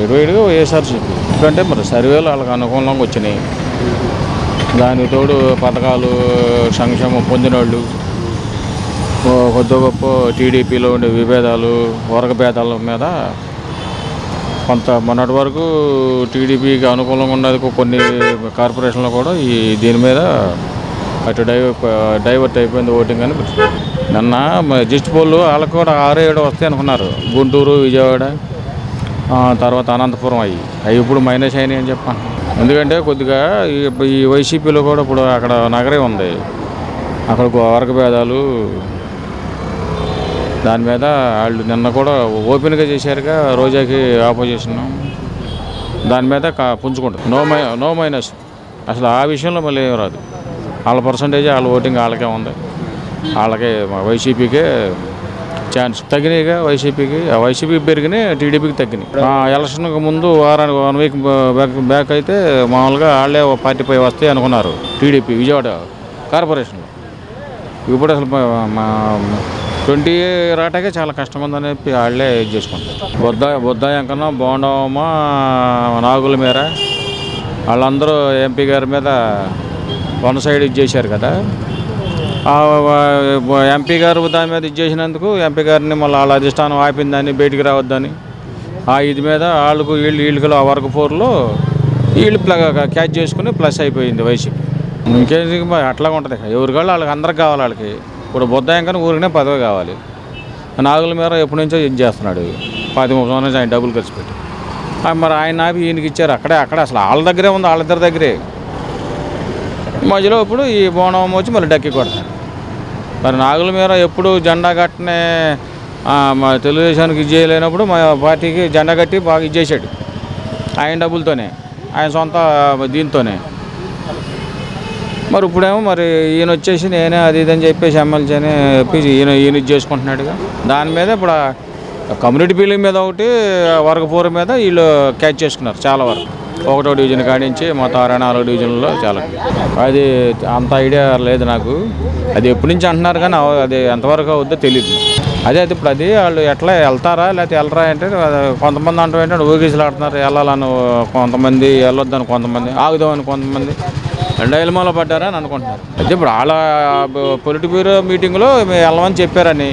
వేడివేడిగా వైఎస్ఆర్సీపీ ఎందుకంటే మరి సర్వేలు వాళ్ళకి అనుకూలంగా వచ్చినాయి దానికి తోడు పథకాలు సంక్షేమం పొందిన వాళ్ళు ఓ- కొద్ది గొప్ప టీడీపీలో ఉండే విభేదాలు వర్గభేదాల మీద కొంత మొన్నటి వరకు టీడీపీకి అనుకూలంగా ఉన్నది కొన్ని కార్పొరేషన్లు కూడా ఈ దీని మీద అటు డైవ డైవర్ట్ అయిపోయింది ఓటింగ్ అని నిన్న జిస్ట్ పోల్ వాళ్ళకి కూడా ఆరు ఏడు వస్తాయి అనుకున్నారు గుంటూరు విజయవాడ ఆ, తర్వాత అనంతపురం అయ్యి అవి ఇప్పుడు మైనస్ అయినాయి అని చెప్పాను ఎందుకంటే కొద్దిగా ఈ ఈ వైసీపీలో కూడా ఇప్పుడు అక్కడ నగరే ఉంది అక్కడ వర్గభేదాలు దాని మీద వాళ్ళు నిన్న కూడా ఓపెన్గా చేశారుగా రోజాకి ఆపోజిషన్ దాని మీద కా- పుంజుకుంటారు నో మై నో మైనస్ అసలు ఆ విషయంలో మళ్ళీ ఏం రాదు వాళ్ళ పర్సంటేజ్ వాళ్ళ ఓటింగ్ వాళ్ళకే ఉంది వాళ్ళకే మా వైసీపీకే ఛాన్స్ తగ్గినాయిగా వైసీపీకి ఆ వైసీపీకి పెరిగినాయి టీడీపీకి తగ్గినాయి ఆ ఎలక్షన్కి ముందు వారానికి వన్ వీక్ బ్యాక్ బ్యాక్ అయితే మామూలుగా వాళ్ళే ఓ పార్టీపై వస్తాయి అనుకున్నారు టీడీపీ విజయవాడ కార్పొరేషన్లో ఇప్పుడు అసలు మా- మా ట్వంటీ రాటాకే చాలా కష్టం ఉందని చెప్పి వాళ్ళే ఇది చేసుకుంటారు బుద్ధ బుద్ధ ఎంకన్నా బోండవమ్మ నాగుల మీర వాళ్ళందరూ ఎంపీ గారి మీద వన్ సైడ్ ఇది చేశారు కదా ఆ వ- ఎంపీ గారు దాని మీద ఇది చేసినందుకు ఎంపీ గారిని మళ్ళీ వాళ్ళ అధిష్టానం ఆపిందని బయటికి రావద్దని ఆ ఇది మీద వాళ్ళకు వీళ్ళు వీళ్ళకి ఆ వర్గ ఫోర్లో వీళ్ళు ప్ల క్యాచ్ చేసుకుని ప్లస్ అయిపోయింది వైసీపీ ఇంకేంటి మరి అట్లా ఉంటుంది ఎవరి వాళ్ళు వాళ్ళకి అందరికి కావాలి వాళ్ళకి ఇప్పుడు బుద్ధాయంకని ఊరికనే పదవి కావాలి నాగుల మీద ఎప్పటి నుంచో ఇది చేస్తున్నాడు పది ముప్పై సంవత్సరాలు నుంచి ఆయన డబ్బులు ఖర్చు పెట్టి ఆ మరి ఆయన ఆపి ఈయనకి ఇచ్చారు అక్కడే అక్కడే అసలు వాళ్ళ దగ్గరే ఉంది వాళ్ళిద్దరి దగ్గరే మధ్యలో ఇప్పుడు ఈ బోనం వచ్చి మళ్ళీ డక్కి కొడతారు మరి నాగుల మీద ఎప్పుడు జెండా కట్టనే ఆ, మా తెలుగుదేశానికి ఇది చేయలేనప్పుడు మా పార్టీకి జెండా కట్టి బాగా ఇది చేశాడు ఆయన డబ్బులతోనే ఆయన సొంత దీంతోనే మరి ఇప్పుడేమో మరి ఈయన వచ్చేసి నేనే అది ఇది అని చెప్పేసి ఎమ్మెల్సీ అని చెప్పేసి ఈయన ఈయన ఇది చేసుకుంటున్నాడుగా దాని మీద ఇప్పుడు ఆ కమ్యూనిటీ ఫీలింగ్ మీద ఒకటి వర్గపూర్ మీద వీళ్ళు క్యాచ్ చేసుకున్నారు చాలా వరకు ఒకటో డివిజన్ కాడించి మొత్తం అరవై నాలుగు డివిజన్లో చాలా అది అంత ఐడియా లేదు నాకు అది ఎప్పటి నుంచి అంటున్నారు కానీ అవ- అది ఎంతవరకు అవుద్దో తెలియదు అదే అది ఇప్పుడు అది వాళ్ళు ఎట్లా వెళ్తారా లేకపోతే వెళ్ళరా అంటే అది కొంతమంది అంటారు ఏంటంటే ఊగిసలు ఆడుతున్నారు వెళ్ళాలని కొంతమంది వెళ్ళొద్దని కొంతమంది ఆగుదామని కొంతమంది డైలమాలో పడ్డారా అని అనుకుంటున్నారు అయితే ఇప్పుడు వాళ్ళ పొలిటి బ్యూరో మీటింగ్లో మేము వెళ్ళమని చెప్పారని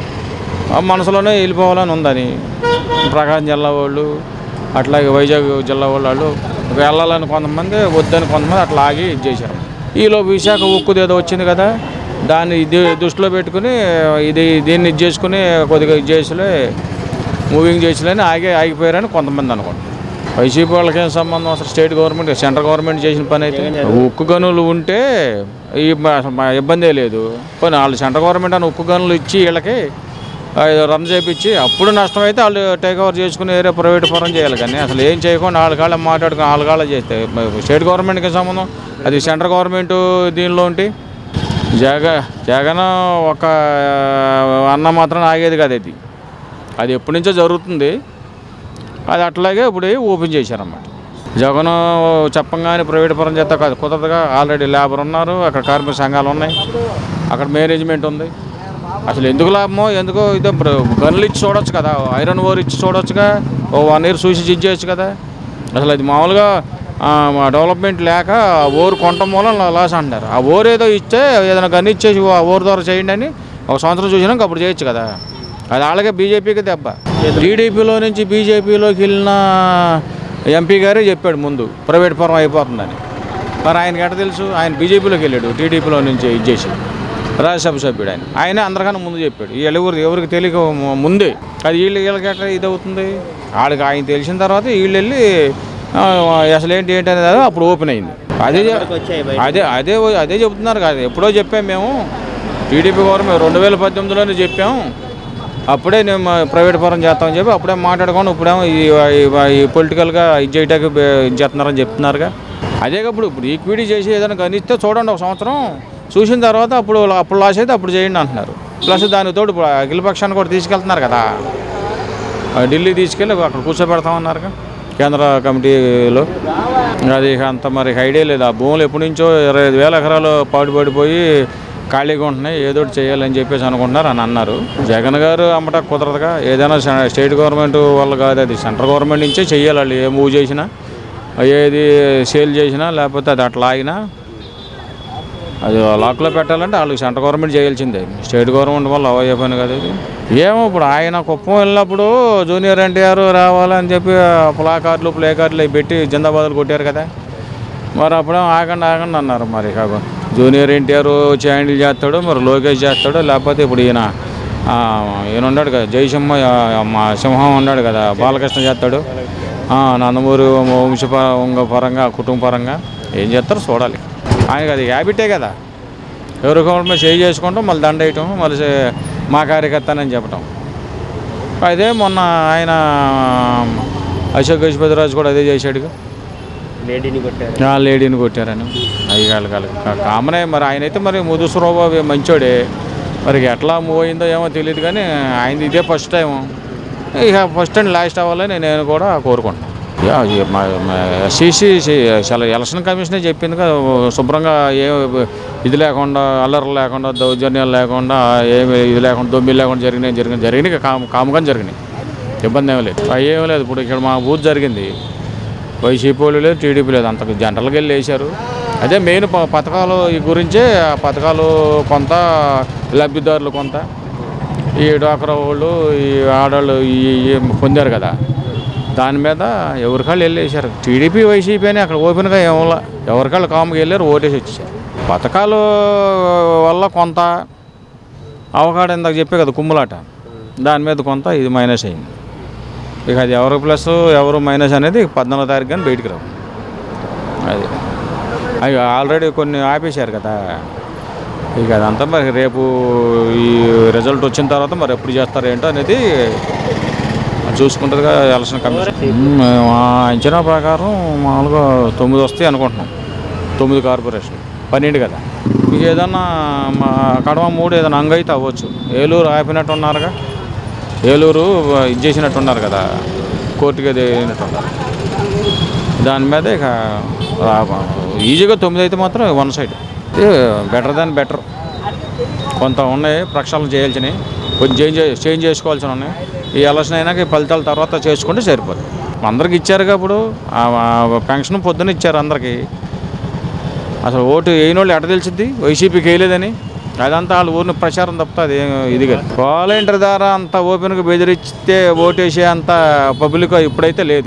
ఆ మనసులోనే వెళ్ళిపోవాలని ఉందని ప్రకాశం జిల్లా వాళ్ళు అట్లాగే వైజాగ్ జిల్లా వాళ్ళు వాళ్ళు వెళ్ళాలని కొంతమంది వద్దని కొంతమంది అట్లా ఆగి ఇది చేశారు ఈలో విశాఖ ఉక్కుది ఏదో వచ్చింది కదా దాన్ని ఇది దృష్టిలో పెట్టుకుని ఇది దీన్ని ఇది చేసుకుని కొద్దిగా ఇది చేసిలే మూవింగ్ చేసిలేని ఆగి ఆగిపోయారని కొంతమంది అనుకుంటారు వైసీపీ వాళ్ళకి ఏం సంబంధం అసలు స్టేట్ గవర్నమెంట్ సెంట్రల్ గవర్నమెంట్ చేసిన పని అయితే ఉక్కు గనులు ఉంటే ఈ మ- అసలు మా ఇబ్బందే లేదు కానీ వాళ్ళు సెంట్రల్ గవర్నమెంట్ అని ఉక్కు గనులు ఇచ్చి వీళ్ళకి ఆ, రన్ చేయించి అప్పుడు నష్టం అయితే వాళ్ళు టేక్ ఓవర్ చేసుకుని వేరే ప్రైవేట్ పరం చేయాలి కానీ అసలు ఏం చేయకుండా వాళ్ళ కాళ్ళ మాట్లాడుకుని వాళ్ళ కాళ్ళ చేస్తే మరి స్టేట్ గవర్నమెంట్కి సంబంధం అది సెంట్రల్ గవర్నమెంట్ దీనిలో ఉంటే జగ జగన్ ఒక అన్న మాత్రం ఆగేది కదా ఇది అది ఎప్పటి నుంచో జరుగుతుంది అది అట్లాగే ఇప్పుడు ఓపెన్ చేశారన్నమాట జగన్ చెప్పంగానే ప్రైవేట్ పరం చేత కాదు కుదరదుగా ఆల్రెడీ లేబర్ ఉన్నారు అక్కడ కార్మిక సంఘాలు ఉన్నాయి అక్కడ మేనేజ్మెంట్ ఉంది అసలు ఎందుకు లాభమో ఎందుకో ఇదో ప్ర- గన్లు ఇచ్చి చూడొచ్చు కదా ఐరన్ ఓర్ ఇచ్చి చూడొచ్చుగా ఓ వన్ ఇయర్ చూసి ఇచ్చేయచ్చు కదా అసలు అది మామూలుగా ఆ, మా డెవలప్మెంట్ లేక ఆ ఓరు కొనటం మూలం లాస్ అంటారు ఆ ఓర్ ఏదో ఇస్తే ఏదైనా గన్ ఇచ్చేసి ఆ ఓర్ ద్వారా చేయండి అని ఒక సంవత్సరం చూసినాక అప్పుడు చేయొచ్చు కదా అది అలాగే బీజేపీకి దెబ్బ టీడీపీలో నుంచి బీజేపీలోకి వెళ్ళిన ఎంపీ గారే చెప్పాడు ముందు ప్రైవేట్ పరం అయిపోతుందని మరి ఆయనకి ఎట్ట తెలుసు ఆయన బీజేపీలోకి వెళ్ళాడు టీడీపీలో నుంచి ఇది చేసి రాజ్యసభ సభ్యుడు ఆయన ఆయనే అందరికన్నా ముందు చెప్పాడు వీళ్ళు ఎవరు ఎవరికి తెలియక ము- ముందే అది వీళ్ళు వీళ్ళకి ఎట్లా ఇది అవుతుంది వాళ్ళకి ఆయన తెలిసిన తర్వాత వీళ్ళు వెళ్ళి ఆ, అసలు ఏంటి ఏంటి అనేది అప్పుడు ఓపెన్ అయింది అదే చె- అదే అదే అదే చెబుతున్నారు కాదు ఎప్పుడో చెప్పాం మేము టీడీపీ గవర్నమెంట్ రెండు వేల పద్దెనిమిదిలోనే చెప్పాం అప్పుడే నేను మా ప్రైవేట్ పరం చేస్తామని చెప్పి అప్పుడే మాట్లాడుకోండి ఇప్పుడేమో ఈ ఈ- ఈ పొలిటికల్గా ఇది చేయటానికి బే- ఇది చేస్తున్నారని చెప్తున్నారుగా అదే ఇప్పుడు ఇప్పుడు ఈక్విటీ చేసి ఏదైనా కనిస్తే చూడండి ఒక సంవత్సరం చూసిన తర్వాత అప్పుడు అప్పుడు లాస్ అయితే అప్పుడు చేయండి అంటున్నారు ప్లస్ దానికి తోడు ఇప్పుడు అఖిలపక్షాన్ని కూడా తీసుకెళ్తున్నారు కదా ఆ ఢిల్లీ తీసుకెళ్ళి అక్కడ కూర్చోబెడతామన్నారుగా కేంద్ర కమిటీలో అది ఇక అంత మరి ఐడియా లేదు ఆ భూములు ఎప్పటి నుంచో ఇరవై ఐదు వేల ఎకరాలు పాడుపడిపోయి ఖాళీగా ఉంటున్నాయి ఏదో ఒకటి చేయాలని చెప్పేసి అనుకుంటున్నారు అని అన్నారు జగన్ గారు అమ్మట కుదరదుగా ఏదైనా సె- స్టేట్ గవర్నమెంట్ వల్ల కాదు అది సెంట్రల్ గవర్నమెంట్ నుంచే చెయ్యాలి వాళ్ళు ఏ మూవ్ చేసినా ఏది సేల్ చేసినా లేకపోతే అది అట్లా ఆగినా అది లాక్లో పెట్టాలంటే వాళ్ళకి సెంట్రల్ గవర్నమెంట్ చేయాల్సిందే స్టేట్ గవర్నమెంట్ వల్ల అవయ్యే పని కదా ఇది ఏమో ఇప్పుడు ఆయన కుప్పం వెళ్ళినప్పుడు జూనియర్ ఎన్టీఆర్ రావాలని చెప్పి ప్లా కార్డులు ప్లే కార్డులు అవి పెట్టి జిందాబాదులు కొట్టారు కదా మరి అప్పుడు ఆగండి ఆగండి అన్నారు మరి కాక జూనియర్ ఎన్టీఆర్ వచ్చి హ్యాండిల్ చేస్తాడు మరి లోకేష్ చేస్తాడు లేకపోతే ఇప్పుడు ఈయన ఆ, ఈయన ఉన్నాడు కదా జయసింహ ఆ, మా సింహం ఉన్నాడు కదా బాలకృష్ణ చేస్తాడు ఆ, నందమూరి వంశ పరంగా కుటుంబ పరంగా ఏం చేస్తారో చూడాలి ఆయనకి అది హ్యాబిటే కదా ఎవరి గవర్నమెంట్ చేయి చేసుకుంటాం మళ్ళీ దండ వేయటం మళ్ళీ చే- మా కార్యకర్తనని చెప్పటం అదే మొన్న ఆయన అశోక్ గజపతిరాజు కూడా అదే చేశాడుగా లేడీని కొట్టారు ఆ లేడీని కొట్టారని అవి కాదు కాదు కామనే మరి ఆయన అయితే మరి ముదుసురావు మంచోడే మరి ఎట్లా మూవ్ అయిందో ఏమో తెలియదు కానీ ఆయన ఇదే ఫస్ట్ టైం ఇక ఫస్ట్ అండ్ లాస్ట్ అవ్వాలని నేను కూడా కోరుకుంటున్నాను యా, ఈ మా- మా ఎస్సీసీ చాలా ఎలక్షన్ కమిషనే చెప్పింది కదా శుభ్రంగా ఏ ఇది లేకుండా అల్లర్లు లేకుండా దౌర్జన్యాలు లేకుండా ఏమి ఇది లేకుండా దొమ్మిలు లేకుండా జరిగినాయి జరిగినాయి జరిగినాయి కాము కాముగా జరిగినాయి ఇబ్బంది ఏమీ లేదు అవి ఏమీ లేదు ఇప్పుడు ఇక్కడ మా బూత్ జరిగింది వైసీపీ వాళ్ళు లేదు టీడీపీ లేదు అంత జనరల్గా వెళ్ళి వేశారు అదే మెయిన్ ప- పథకాలు ఈ గురించే ఆ పథకాలు కొంత లబ్ధిదారులు కొంత ఈ డ్వాక్రా వాళ్ళు ఈ ఆడవాళ్ళు ఈ ఈ పొందారు కదా దాని మీద ఎవరికాళ్ళు వెళ్ళేసారు టీడీపీ వైసీపీ అని అక్కడ ఓపెన్గా ఏమలా ఎవరికాళ్ళు కాముగా వెళ్ళారు ఓటేసి వచ్చేసారు పథకాలు వల్ల కొంత అవకాడ ఇందాక చెప్పే కదా కుమ్ములాట దాని మీద కొంత ఇది మైనస్ అయింది ఇక అది ఎవరు ప్లస్ ఎవరు మైనస్ అనేది పద్నాలుగో తారీఖు కానీ బయటికి రావు అది అవి ఆల్రెడీ కొన్ని ఆపేశారు కదా ఇక అదంతా మరి రేపు ఈ రిజల్ట్ వచ్చిన తర్వాత మరి ఎప్పుడు చేస్తారు ఏంటో అనేది చూసుకుంటుందిగా ఎలక్షన్ కమిషన్ మ్మ్, మా అంచనా ప్రకారం మామూలుగా తొమ్మిది వస్తాయి అనుకుంటున్నాం తొమ్మిది కార్పొరేషన్ పన్నెండు కదా మీకు ఏదన్నా మా కడమ మూడు ఏదైనా అంగ అయితే అవ్వచ్చు ఏలూరు ఆపినట్టు ఉన్నారుగా ఏలూరు ఇది చేసినట్టు ఉన్నారు కదా కోర్టుకి అది అయినట్టున్నారు దాని మీద ఇక రా- ఈజీగా తొమ్మిది అయితే మాత్రం one side better than better కొంత ఉన్నాయి ప్రక్షాళన చేయాల్సినవి కొంచెం చేంజ్ చేంజ్ చేసుకోవాల్సి ఉన్నాయి ఈ ఎలక్షన్ అయినాక ఈ ఫలితాల తర్వాత చేసుకుంటే సరిపోతుంది అందరికి ఇచ్చారు ఇప్పుడు పెన్షన్ పొద్దున్న ఇచ్చారు అందరికీ అసలు ఓటు వేయని వాళ్ళు ఎట తెలిసింది వైసీపీకి వేయలేదని అదంతా వాళ్ళ ఊరిని ప్రచారం తప్ప అది ఏం ఇది కాదు వాలంటీర్ ద్వారా అంత ఓపెన్గా బెదిరిస్తే ఓటేసే అంత పబ్లిక్ ఇప్పుడైతే లేదు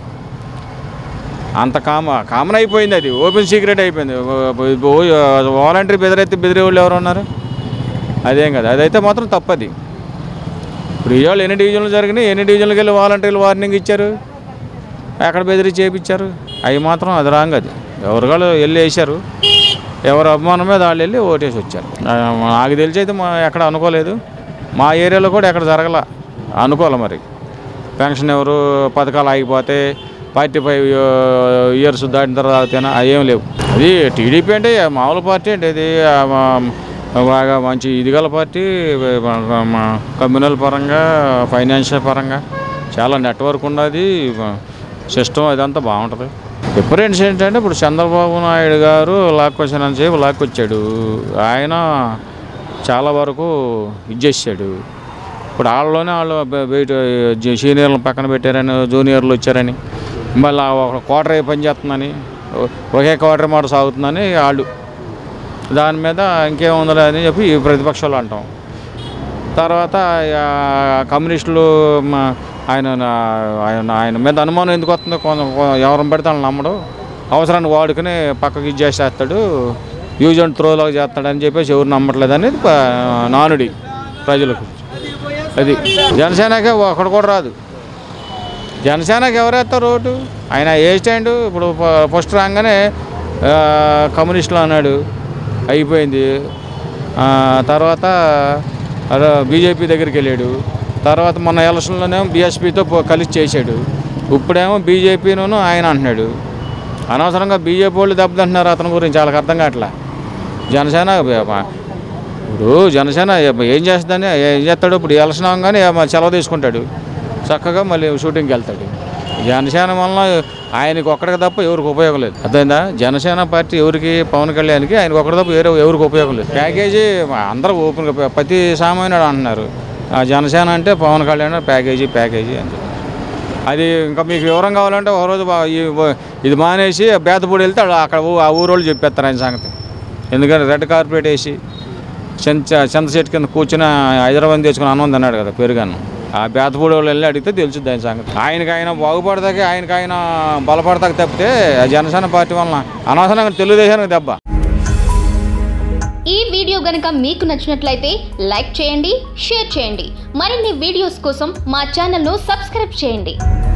అంత కామ కామన్ అయిపోయింది అది ఓపెన్ సీక్రెట్ అయిపోయింది వాలంటీర్ బెదిరైతే బెదిరే వాళ్ళు ఎవరు ఉన్నారు అదేం కదా అదైతే మాత్రం తప్పది ఇప్పుడు ఇవాళ ఎన్ని డివిజన్లు జరిగినాయి ఎన్ని డివిజన్లకు వెళ్ళి వాలంటీర్లు వార్నింగ్ ఇచ్చారు ఎక్కడ బెదిరి చేయించారు అవి మాత్రం అది రాంగ్ అది ఎవరికాళ్ళు వెళ్ళి వేశారు ఎవరు అభిమానం మీద వాళ్ళు వెళ్ళి ఓటేసి వచ్చారు ఆ, నాకు తెలిసి అయితే మా ఎక్కడ అనుకోలేదు మా ఏరియాలో కూడా ఎక్కడ జరగల అనుకోవాలి మరి పెన్షన్ ఎవరు పథకాలు ఆగిపోతే ఫార్టీ ఫైవ్ ఇయర్స్ దాటిన తర్వాతేనా అవి ఏం లేవు అది టీడీపీ అంటే మామూలు పార్టీ అంటే ఇది ఆ, మా- బాగా మంచి ఇదిగల పార్టీ మా- మా కమ్యూనల్ పరంగా ఫైనాన్షియల్ పరంగా చాలా నెట్వర్క్ ఉన్నది సిస్టమ్ అదంతా బాగుంటుంది డిఫరెన్స్ ఏంటంటే ఇప్పుడు చంద్రబాబు నాయుడు గారు లాక్కొచ్చాను అని చెప్పి లాక్కొచ్చాడు ఆయన చాలా వరకు ఇచ్చేసాడు ఇప్పుడు వాళ్ళలోనే వాళ్ళు బ- బయట జ- సీనియర్లను పక్కన పెట్టారని జూనియర్లు వచ్చారని మళ్ళీ ఒక క్వార్టర్ పని చేస్తుందని ఒకే క్వార్టర్ మాట సాగుతుందని వాళ్ళు దాని మీద ఇంకేముందలే అని చెప్పి ఈ ప్రతిపక్షాలు అంటాం తర్వాత ఆ, కమ్యూనిస్టులు మా- ఆయన ఆయన ఆయన మీద అనుమానం ఎందుకు వస్తుందో కొంత ఎవరిని పెడితే వాళ్ళని నమ్మడు అవసరాన్ని వాడుకుని పక్కకి ఇది చేసేస్తాడు యూజ్ అండ్ త్రోలాగా చేస్తాడని చెప్పేసి ఎవరు నమ్మట్లేదు అనేది ప- నానుడి ప్రజలకు అది జనసేనకే ఒకడు కూడా రాదు జనసేనకి ఎవరేస్తారు ఓటు ఆయన ఏ స్టాండ్ ఇప్పుడు ఫ- ఫస్ట్ రాగానే ఆ, కమ్యూనిస్టులు అన్నాడు అయిపోయింది ఆ, తర్వాత అలా బీజేపీ దగ్గరికి వెళ్ళాడు తర్వాత మొన్న ఎలక్షన్లోనేమో బీఎస్పీతో కలిసి చేశాడు ఇప్పుడేమో బీజేపీను ఆయన అంటున్నాడు అనవసరంగా బీజేపీ వాళ్ళు దెబ్బతింటున్నారు అతని గురించి వాళ్ళకి అర్థం కావట్లే జనసేన బ- ఇప్పుడు జనసేన ఏం చేస్తుందని ఏం చేస్తాడు ఇప్పుడు ఎలక్షన్ అవగానే మళ్ళీ సెలవు తీసుకుంటాడు చక్కగా మళ్ళీ షూటింగ్కి వెళ్తాడు జనసేన వల్ల ఆయనకి ఒక్కడికి తప్ప ఎవరికి ఉపయోగం లేదు అర్థమైందా జనసేన పార్టీ ఎవరికి పవన్ కళ్యాణ్కి ఆయనకి ఒక్కడి తప్ప ఎవరు ఎవరికి ఉపయోగం లేదు ప్యాకేజీ అందరూ ఓపెన్గా ప్రతి సామాన్యుడు అంటున్నారు ఆ జనసేన అంటే పవన్ కళ్యాణ్ ప్యాకేజీ ప్యాకేజీ అని చెప్పి అది ఇంకా మీకు వివరం కావాలంటే ఒక రోజు బా- ఈ వ- ఇది మానేసి బేతపూడి వెళ్తే ఆడ- అక్కడ ఊ- ఆ ఊరోళ్ళు చెప్పేస్తారు ఆయన సంగతి ఎందుకంటే రెడ్ కార్పెట్ వేసి చింత చింత చెట్టు కింద కూర్చుని హైదరాబాద్ తెచ్చుకుని అన్నం తిన్నాడు కదా పెరుగన్నం ఆ బేతపూడి వాళ్ళు వెళ్ళి అడిగితే తెలుసుద్ది ఆయన సంగతి ఆయనకి ఆయన బాగుపడదాక ఆయనకి ఆయన బలపడదాక తప్పితే ఆ జనసేన పార్టీ వలన అనవసరంగా తెలుగుదేశానికి దెబ్బ ఈ వీడియో గనుక మీకు నచ్చినట్లయితే లైక్ చేయండి షేర్ చేయండి మరిన్ని వీడియోస్ కోసం మా ఛానల్ను సబ్స్క్రైబ్ చేయండి